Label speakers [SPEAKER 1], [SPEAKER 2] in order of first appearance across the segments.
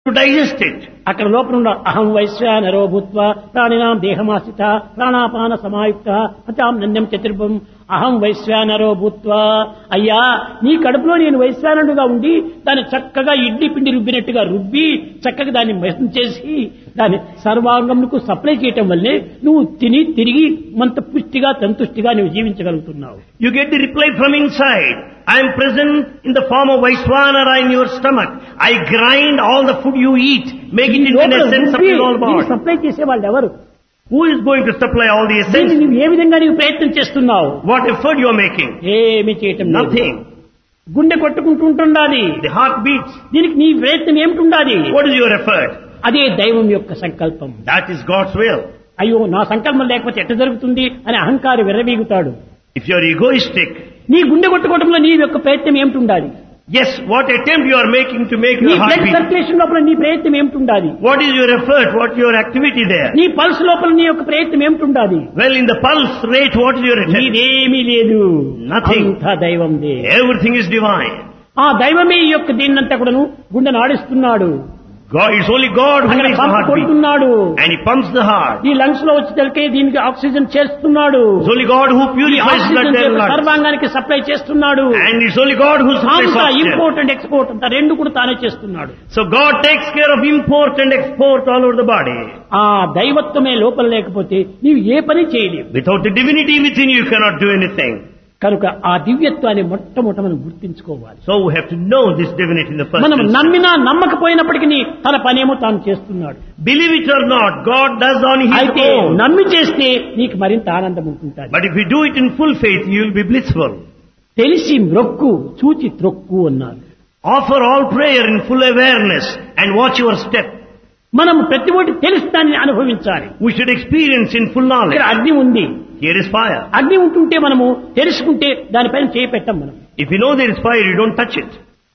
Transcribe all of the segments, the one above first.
[SPEAKER 1] to digest it.
[SPEAKER 2] అక్కడ లోపల ఉన్న అహం వైశ్వానరో భూత్వ ప్రాణినాం దేహమాశ్రిత ప్రాణాపాన సమాయుక్త అచాం నన్యం చతుర్భం అహం వైశ్వానరో భూత్వ అయ్యా నీ కడుపులో నేను వైశ్వానుడుగా ఉండి దాన్ని చక్కగా ఇడ్లీ పిండి రుబ్బినట్టుగా రుబ్బి చక్కగా దాన్ని మెసం చేసి దాన్ని సర్వాంగములకు సప్లై చేయటం వల్లే నువ్వు తిని తిరిగి మంత పుష్టిగా సంతుష్టిగా నువ్వు జీవించగలుగుతున్నావు
[SPEAKER 1] You get the reply from inside. I am present in the form of Vaishwanara in your stomach. I grind all the food you eat, make it into an essence of your whole body.
[SPEAKER 2] Supply చేసే వాళ్ళు ఎవరు
[SPEAKER 1] Who is going to supply all the
[SPEAKER 2] దీన్ని
[SPEAKER 1] essence?
[SPEAKER 2] నువ్వు ఏ విధంగా నీవు ప్రయత్నం చేస్తున్నావు
[SPEAKER 1] What effort you are making?
[SPEAKER 2] ఏమి చేయటం లేదు.
[SPEAKER 1] Nothing.
[SPEAKER 2] గుండె కొట్టుకుంటుంటుండాలి
[SPEAKER 1] The heart beats.
[SPEAKER 2] దీనికి నీ ప్రయత్నం ఏమిటుండాలి
[SPEAKER 1] What is your effort?
[SPEAKER 2] అదే దైవం యొక్క సంకల్పం
[SPEAKER 1] That is God's will.
[SPEAKER 2] అయ్యో నా సంకల్పం లేకపోతే ఎట్ట జరుగుతుంది అని అహంకారి విర్రవీగుతాడు
[SPEAKER 1] If you are egoistic,
[SPEAKER 2] నీ గుండె కొట్టుకోవడంలో నీ యొక్క ప్రయత్నం ఏమిటుండాలి
[SPEAKER 1] yes, what attempt you are making to make
[SPEAKER 2] నీ
[SPEAKER 1] your heart
[SPEAKER 2] blood
[SPEAKER 1] beat?
[SPEAKER 2] Circulation లోపల నీ ప్రయత్నం ఏమిటుండాలి
[SPEAKER 1] What is your effort? What your activity there?
[SPEAKER 2] నీ పల్స్ లోపల నీ యొక్క ప్రయత్నం ఏమిటుండాలి
[SPEAKER 1] Well, in the pulse rate, what is your attempt?
[SPEAKER 2] నీదేమీ లేదు
[SPEAKER 1] Nothing.
[SPEAKER 2] అంతా దైవందే
[SPEAKER 1] Everything is divine.
[SPEAKER 2] ఆ దైవమే ఈ యొక్క దీన్నంతా కూడాను గుండెను ఆడిస్తున్నాడు
[SPEAKER 1] God, it's only God who
[SPEAKER 2] అక్కడ
[SPEAKER 1] makes the
[SPEAKER 2] pump
[SPEAKER 1] heart beat.
[SPEAKER 2] కొడుతున్నాడు
[SPEAKER 1] And He pumps the heart.
[SPEAKER 2] ఈ లంగ్స్ లో వచ్చి తెలికే దీనికి ఆక్సిజన్ చేస్తున్నాడు
[SPEAKER 1] It's only God who
[SPEAKER 2] ఈ
[SPEAKER 1] purifies blood
[SPEAKER 2] ఆక్సిజన్
[SPEAKER 1] and
[SPEAKER 2] చేత
[SPEAKER 1] blood.
[SPEAKER 2] సర్వాంగానికి సప్లై చేస్తున్నాడు
[SPEAKER 1] And it's only God who supplies
[SPEAKER 2] అంతా
[SPEAKER 1] oxygen.
[SPEAKER 2] ఇంపోర్ట్ అండ్ ఎక్స్పోర్ట్ అంతా రెండు కూడా తానే చేస్తున్నాడు
[SPEAKER 1] So God takes care of import and export all over the body.
[SPEAKER 2] ఆ దైవత్వమే లోపల లేకపోతే నీవు ఏ పని చేయలేవు
[SPEAKER 1] Without the divinity within you, you cannot do anything.
[SPEAKER 2] కనుక ఆ దివ్యత్వాన్ని మొట్టమొదట మనం గుర్తించుకోవాలి
[SPEAKER 1] So we have to know this divinity in the first
[SPEAKER 2] మనం
[SPEAKER 1] instance.
[SPEAKER 2] నమ్మినా నమ్మకపోయినప్పటికీ తన పనేమో తాను చేస్తున్నాడు
[SPEAKER 1] Believe it or not, God does on His
[SPEAKER 2] అయితే
[SPEAKER 1] own.
[SPEAKER 2] నమ్మి చేస్తే నీకు మరింత ఆనందం ఉంటుంటుంది
[SPEAKER 1] But if you do it in full faith, you will be blissful.
[SPEAKER 2] తెలిసి మ్రొక్కు చూచి త్రొక్కు అన్నారు
[SPEAKER 1] Offer all prayer in full awareness and watch your step.
[SPEAKER 2] మనం ప్రతి ఒక్కటి తెలిసి దాన్ని అనుభవించాలి
[SPEAKER 1] We should experience in full knowledge.
[SPEAKER 2] ఇక్కడ అగ్ని ఉంది
[SPEAKER 1] Here is fire.
[SPEAKER 2] అగ్ని ఉంటుంటే మనము తెలుసుకుంటే దానిపైన చేయి పెట్టం మనం
[SPEAKER 1] If you know there is fire, you don't touch it.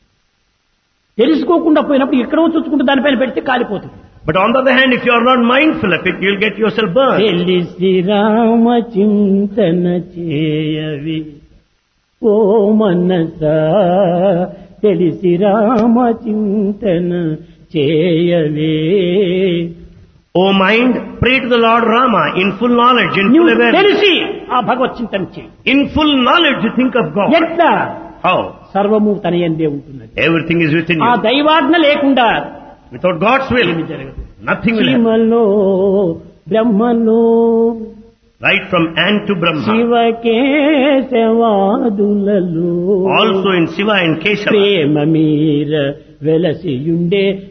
[SPEAKER 2] తెలుసుకోకుండా పోయినప్పుడు ఎక్కడో చూసుకుంటే దానిపైన పెడితే కాలిపోతుంది
[SPEAKER 1] But on the other hand, if you are not mindful of it, you'll get yourself burned.
[SPEAKER 2] తెలిసి రామ చింతన చేయవి ఓ మనస తెలిసి రామ చింతన చేయవే
[SPEAKER 1] O mind, pray to the Lord Rama in full knowledge, in full
[SPEAKER 2] నువ్వు
[SPEAKER 1] awareness.
[SPEAKER 2] తెలిసి ఆ భగవత్ చింతన చేయి
[SPEAKER 1] In full knowledge, you think of God.
[SPEAKER 2] ఎట్లా
[SPEAKER 1] How?
[SPEAKER 2] సర్వము తన ఎందే ఉంటున్నది
[SPEAKER 1] Everything is within
[SPEAKER 2] ఆ
[SPEAKER 1] you.
[SPEAKER 2] దైవాజ్ఞ లేకుండా
[SPEAKER 1] Without God's will,
[SPEAKER 2] ఏమి జరగదు
[SPEAKER 1] nothing will happen.
[SPEAKER 2] శివలో బ్రహ్మలో
[SPEAKER 1] Right from Ant to Brahma.
[SPEAKER 2] శివకేశవాదులలో
[SPEAKER 1] Also in Shiva and Keshava.
[SPEAKER 2] ప్రేమ మీర వెలసియుండే